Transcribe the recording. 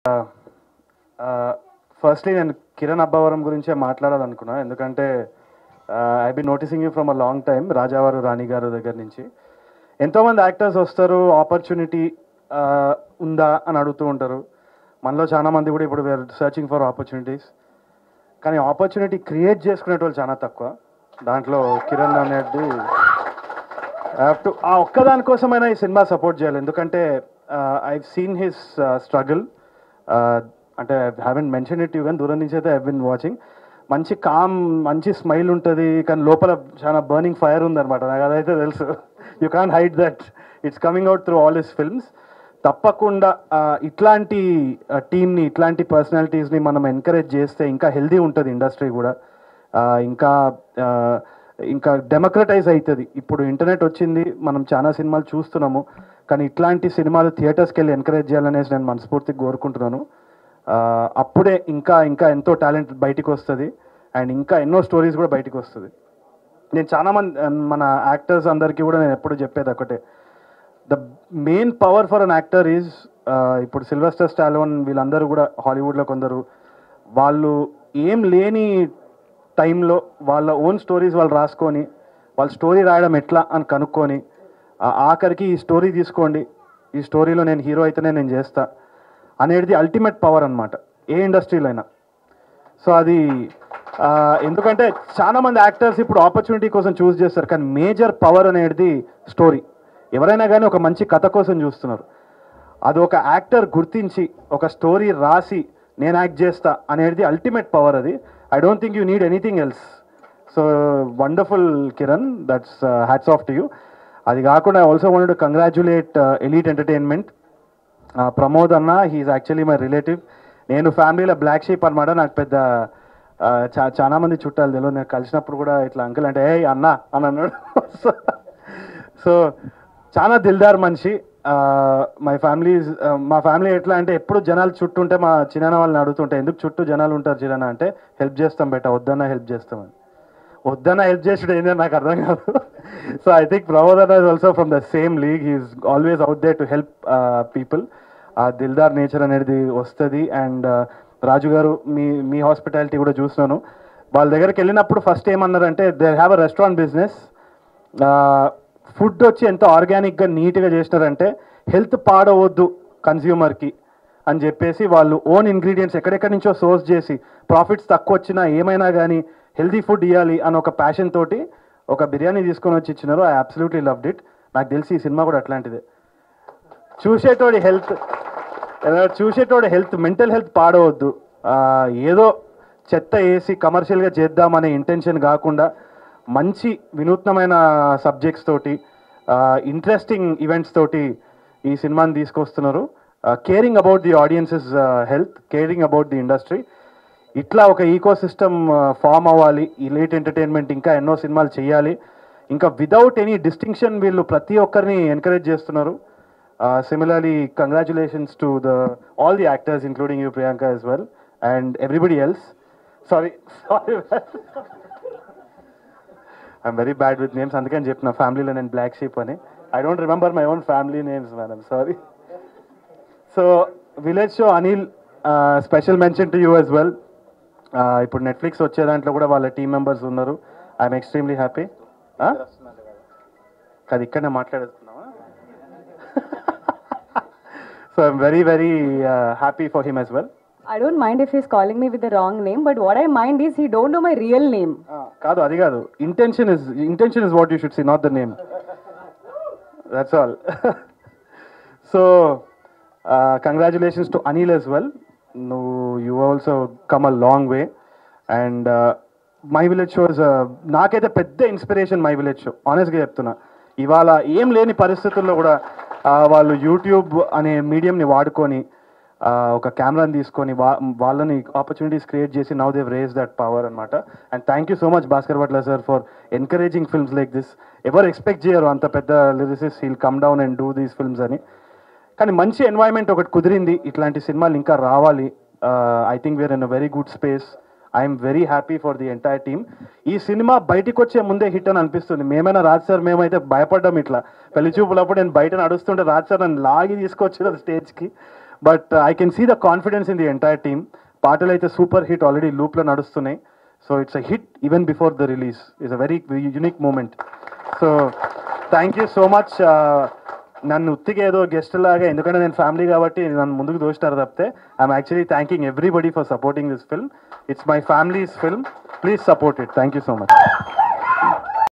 Firstly నేను కిరణ్ అబ్బవరం గురించే మాట్లాడాలనుకున్నా ఎందుకంటే I be noticing you from a long time రాజావారు రాణి గారు దగ్గర నుంచి ఎంతోమంది యాక్టర్స్ వస్తారు ఆపర్చునిటీ ఉందా అని అడుగుతూ ఉంటారు మనలో చాలా మంది కూడా ఇప్పుడు వేర్ సర్చింగ్ ఫర్ ఆపర్చునిటీస్ కానీ ఆపర్చునిటీ క్రియేట్ చేసుకునే వాళ్ళు చాలా తక్కువ దాంట్లో కిరణ్ అనేది హ్యావ్ టు ఆ ఒక్కదాని కోసమైనా ఈ సినిమా సపోర్ట్ చేయాలి ఎందుకంటే ఐ సీన్ హిస్ స్ట్రగుల్ అంటే హ్యావెన్ మెన్షన్ ఇట్ యూ కానీ దూరం నుంచి అయితే ఐ బిన్ వాచింగ్ మంచి కామ్ మంచి స్మైల్ ఉంటుంది కానీ లోపల చాలా బర్నింగ్ ఫైర్ ఉందన్నమాట నాకు అదైతే తెలుసు you can hide that it's coming out through all his films తప్పకుండా ఆ, ఇట్లాంటి టీమ్ని ఇట్లాంటి పర్సనాలిటీస్ని మనం ఎంకరేజ్ చేస్తే ఇంకా హెల్దీ ఉంటుంది ఇండస్ట్రీ కూడా ఆ, ఇంకా ఆ, ఇంకా డెమోక్రటైజ్ అవుతుంది ఇప్పుడు ఇంటర్నెట్ వచ్చింది మనం చాలా సినిమాలు చూస్తున్నాము కానీ ఇట్లాంటి సినిమాలు థియేటర్స్కి వెళ్ళి ఎంకరేజ్ చేయాలనేసి నేను మనస్ఫూర్తిగా కోరుకుంటున్నాను ఆ, అప్పుడే ఇంకా ఇంకా ఎంతో టాలెంట్ బయటికి వస్తుంది అండ్ ఇంకా ఎన్నో స్టోరీస్ కూడా బయటికి వస్తుంది నేను చాలా మంది మన యాక్టర్స్ అందరికీ కూడా నేను ఎప్పుడు చెప్పేది ఒకటే the main power for an actor is ఇప్పుడు సిల్వెస్టర్ స్టాలోన్ వీళ్ళందరూ కూడా హాలీవుడ్లో కొందరు వాళ్ళు ఏం లేని టైంలో వాళ్ళ ఓన్ స్టోరీస్ వాళ్ళు రాసుకొని వాళ్ళ స్టోరీ రాయడం ఎట్లా అని కనుక్కొని ఆ ఆఖరికి ఈ స్టోరీ తీసుకోండి ఈ స్టోరీలో నేను హీరో అయితేనే నేను చేస్తా అనేది అల్టిమేట్ పవర్ అన్నమాట ఏ ఇండస్ట్రీలో అయినా సో అది ఆ, ఎందుకంటే చాలా మంది యాక్టర్స్ ఇప్పుడు ఆపర్చునిటీ కోసం చూస్ చేస్తారు కానీ మేజర్ పవర్ అనేది స్టోరీ ఎవరైనా కానీ ఒక మంచి కథ కోసం చూస్తున్నారు అది ఒక యాక్టర్ గుర్తించి ఒక స్టోరీ రాసి నేను యాక్ట్ చేస్తా అనేది అల్టిమేట్ పవర్ అది I don't think you need anything else so wonderful Kiran that's hats off to you అది కాకుండా I also want to congratulate Elite Entertainment Pramod అన్న హీఈస్ యాక్చువల్లీ మై రిలేటివ్ నేను ఫ్యామిలీలో బ్లాక్ షీప్ అనమాట నాకు పెద్ద ఆ, చా చాలా మంది చుట్టాలు తెలియదు నేను కలిసినప్పుడు కూడా ఇట్లా అంకుల్ అంటే ఏ అన్న అని అన్నాడు సో చాలా దిల్దార్ మనిషి మై ఫ్యామిలీ మా ఫ్యామిలీ ఎట్లా అంటే ఎప్పుడు జనాలు చుట్టూ ఉంటే మా చిన్న వాళ్ళని అడుగుతుంటే ఎందుకు చుట్టూ జనాలు ఉంటారు చిన్న అంటే హెల్ప్ చేస్తాం బెట వద్దన్నా హెల్ప్ చేస్తామని వద్దన్న హెల్ప్ చేసుడు ఏంటో నాకు అర్థం కాదు సో ఐ థింక్ ప్రమోదర్ is also from the same league he's always out there to help people ఆ దిల్దార్ నేచర్ అనేది వస్తుంది అండ్ రాజు గారు మీ మీ హాస్పిటాలిటీ కూడా చూసినాను వాళ్ళ దగ్గరికి వెళ్ళినప్పుడు ఫస్ట్ ఏమన్నారంటే they have a restaurant business food వచ్చి ఎంత ఆర్గానిక్గా నీట్గా చేసినారంటే హెల్త్ పాడవద్దు కన్జ్యూమర్కి అని చెప్పేసి వాళ్ళు ఓన్ ఇంగ్రీడియంట్స్ ఎక్కడెక్కడి నుంచో సోర్స్ చేసి ప్రాఫిట్స్ తక్కువ వచ్చినా ఏమైనా కానీ హెల్తీ ఫుడ్ ఇవ్వాలి అని ఒక ప్యాషన్ తోటి ఒక బిర్యానీ తీసుకొని వచ్చి ఇచ్చినారు ఐ అబ్సల్యూట్లీ లవ్డ్ ఇట్ నాకు తెలిసి ఈ సినిమా కూడా అట్లాంటిదే చూసేటోడి హెల్త్ చూసేటోడి హెల్త్ మెంటల్ హెల్త్ పాడవద్దు ఆ, ఏదో చెత్త వేసి కమర్షియల్గా చేద్దామనే ఇంటెన్షన్ కాకుండా మంచి వినూత్నమైన సబ్జెక్ట్స్ తోటి ఇంట్రెస్టింగ్ ఈవెంట్స్ తోటి ఈ సినిమాని తీసుకొస్తున్నారు caring about the audiences health caring about the industry ఇట్లా ఒక ఈకో సిస్టమ్ ఫామ్ అవ్వాలి ఈ లేట్ ఎంటర్టైన్మెంట్ ఇంకా ఎన్నో సినిమాలు చేయాలి ఇంకా వితౌట్ ఎనీ డిస్టింక్షన్ వీళ్ళు ప్రతి ఒక్కరిని ఎంకరేజ్ చేస్తున్నారు similarly congratulations to the all the actors including you Priyanka as well and everybody else sorry sorry I'm very bad with names అందుకని చెప్పిన ఫ్యామిలీలో నేను బ్లాక్ షీప్ అని I don't remember my own family names madam sorry so village show Anil special mention to you as well ఇప్పుడు Netflix వచ్చే దాంట్లో కూడా వాళ్ళ టీం మెంబర్స్ ఉన్నారు ఐఎమ్ ఎక్స్ట్రీమ్లీ హ్యాపీ కాదు ఇక్కడనే మాట్లాడుతున్నావా so I'm very very happy for him as well I don't mind if he's calling me with the wrong name, but what I mind is he don't know my real name. కాదు అది కాదు intention is intention is what you should see not the name that's all so congratulations to Anil as well నువ్వు you also come a long way and My Village Shows నాకైతే పెద్ద inspiration My Village Show ఆనెస్ట్గా చెప్తున్నా ఇవాళ ఏం లేని పరిస్థితుల్లో కూడా ఆ, వాళ్ళు యూట్యూబ్ అనే మీడియంని వాడుకొని ఆ, ఒక కెమెరాని తీసుకొని వా వాళ్ళని ఆపర్చునిటీస్ క్రియేట్ చేసి now they've raise that power అనమాట and thank you so much Bhaskar Bhatla sir for encouraging films like this ఎవరు ఎక్స్పెక్ట్ చేయరు అంత పెద్ద lyricist he'll come down and do these films అని కానీ మంచి ఎన్వైరన్మెంట్ ఒకటి కుదిరింది ఇట్లాంటి సినిమాలు ఇంకా రావాలి I think we're in a very good space I'm very happy for the entire team ఈ సినిమా బయటికి వచ్చే ముందే హిట్ అని అనిపిస్తుంది మేమైనా రాజ్ సార్ మేమైతే భయపడ్డాం ఇట్లా పెళ్లి చూపులప్పుడు నేను బయట నడుస్తుంటే రాజ్ సార్ నన్ను లాగి తీసుకొచ్చిన స్టేజ్కి but I can see the confidence in the entire team పాటలు అయితే సూపర్ హిట్ ఆల్రెడీ లూప్లో నడుస్తున్నాయి so it's a hit even before the release it's a very unique moment so thank you so much నన్ను ఉత్తిగా ఏదో guest లాగా ఎందుకంటే నేను ఫ్యామిలీ కాబట్టి నన్ను ముందుకు దోస్తారు తప్పితే I'm actually thanking everybody for supporting this film it's my family's film please support it thank you so much